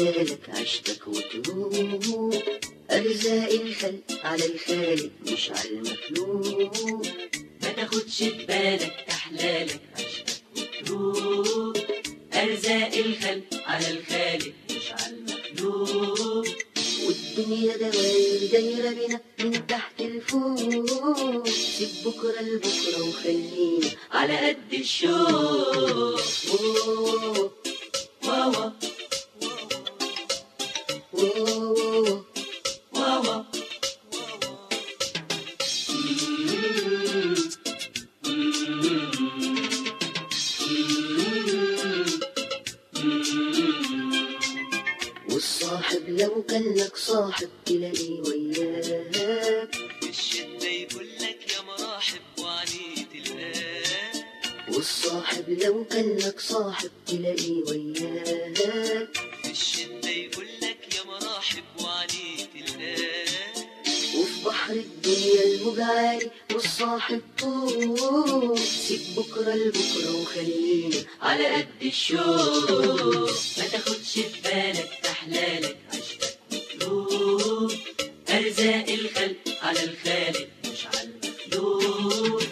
بالك عشتك وتروح أرزاق الخلق على الخالق مش على المخلوق ما تاخدش ببالك احلالك عشتك وتروح ارزاق الخلق على الخالق مش على المخلوق والدنيا دوائر دايرة بينا من تحت لفوق سيب بكرة لبكرة وخلينا على قد الشوق أوه واوا أوه واوا والصاحب لو كان لك صاحب تلاقيه وياك الشدة يقولك يا مراحب وعنيت الآن والصاحب لو كان لك صاحب تلاقيه وياك الشدة يقولك يا مراحب وعنيت الآن وفي بحر الدنيا الموج عالي والصاحب طول سيب بكرة لبكرة وخلينا على قد الشوق ما تاخدش ببالك احلالك عشتك وتروح ارزاق الخلق على الخالق مش على المخلوق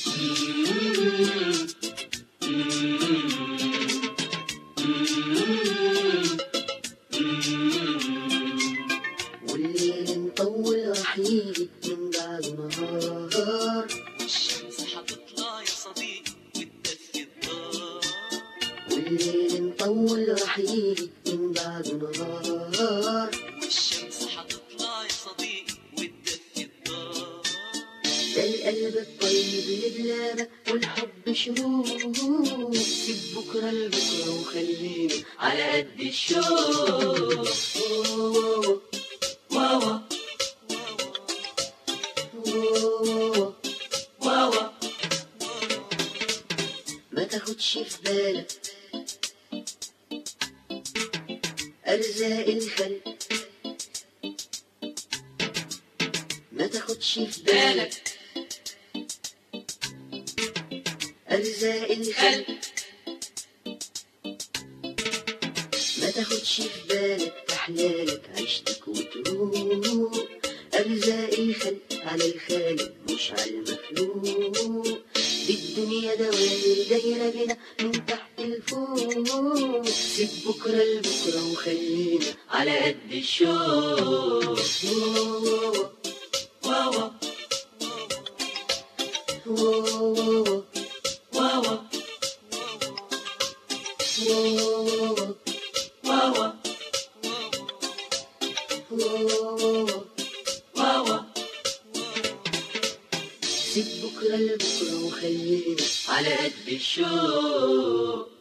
والليل مطول راح يجي من بعد نهار والشمس هتطلع يا صديقي وتدفي الدار والليل مطول راح يجي من بعد نهار والشمس هتطلع يا صديقي وتدفي الدار ده القلب الطيب اللي بلابة والحب شهور سيب بكرة لبكرة وخلينا على قد الشوق أوه واوا أوه واوا ما تاخدش في بالك أرزاق الخلق ما تاخدش في بالك أرزاق الخلق ما تاخدش في بالك أحلالك عشتك وتروح أرزاق الخلق على الخالق مش على المخلوق دي الدنيا دوائر دايرة بينا من تحت لفوق سيب بكرة لبكرة وخلينا على قد الشوق أوه واوا أوه واوا أوه واوا أوه واوا سيب بكرة لبكرة وخلينا على قد الشوق